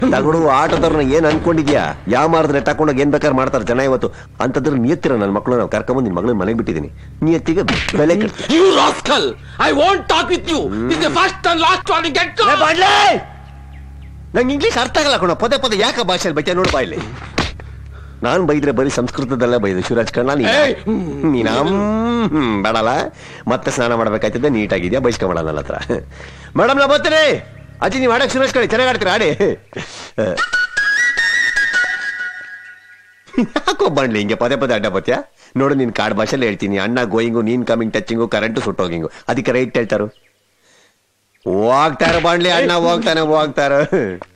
ತಗೊಡು ಆಟೋದವ್ರನ್ನ ಏನ್ ಅನ್ಕೊಂಡಿದ್ಯಾ ಯಾವ ಮಾರದ್ರೆ ತಕೊಂಡೋಗಿ ಏನ್ ಬೇಕಾದ್ರೆ ಮಾಡ್ತಾರೆ ಜನ ಇವತ್ತು ಅಂತಂದ್ರೆ ನಿಯತ್ತಿರ ನನ್ನ ಮಕ್ಕಳು ನಾವು ಕರ್ಕೊಂಬಂದು ನಿನ್ ಮಗಳನ್ನ ಮನೆಗೆ ಬಿಟ್ಟಿದ್ದೀನಿ ನಿಯತ್ತಿಗೆ ಬೆಲೆ ಕಟ್ತೀಯ You rascal! I won't talk with you. This is the first and last warning. Get ಲೇ, gone. ಬಾಡ್ಲೆ! ನಂಗೆ ಇಂಗ್ಲೀಷ್ ಅರ್ಥ ಆಗಲ್ಲ ಕಣ ಪದೇ ಪದೇ ಯಾಕೆ ಭಾಷೆಯಲ್ಲಿ ಬೈತೆ ನೋಡು ಬಾಯ್ಲಿ ನಾನ್ ಬೈದ್ರೆ ಬರೀ ಸಂಸ್ಕೃತದಲ್ಲೇ ಬೈದು ಶಿವರಾಜ್ ಕಣ್ಣ ನೀನ ಏಯ್! ನೀನ ಹ್ಮ್, ಬೇಡಲ್ಲ ಮತ್ತೆ ಸ್ನಾನ ಮಾಡ್ಬೇಕಾಯ್ತದೆ ನೀಟಾಗಿದ್ಯಾ ಬೈಸ್ಕೊಂಬೇಡ ನನ್ನ ಹತ್ರ ಮೇಡಮ್ ನಾ ಬರ್ತೀನಿ ಅಜ್ಜಿ ನೀವು ಆಡಕ್ ಶಿವರಾಜ್ ಕಡೆ ಚೆನ್ನಾಗಿ ಆಡ್ತೀರಾ ಆಡಿ ಯಾಕೋ ಬಂಡ್ಲಿ ಹಿಂಗೆ ಪದೇ ಪದೇ ಅಡ್ಡ ಬತ್ಯಾ ನೋಡು ನೀನ್ ಕಾಡ್ ಭಾಷೆಯಲ್ಲಿ ಹೇಳ್ತೀನಿ ಅಣ್ಣ ಗೋಯಿಂಗು ನೀನ್ ಕಮಿಂಗ್ ಟಚಿಂಗು ಕರೆಂಟು ಸುಟ್ಟೋಗಿಂಗು ಅದಕ್ಕೆ ರೈಟ್ ಹೇಳ್ತಾರು ಹೋಗ್ತಾರ ಬಾಂಡ್ಲಿ ಅಣ್ಣ ಹೋಗ್ತಾನೆ ಹೋಗ್ತಾರ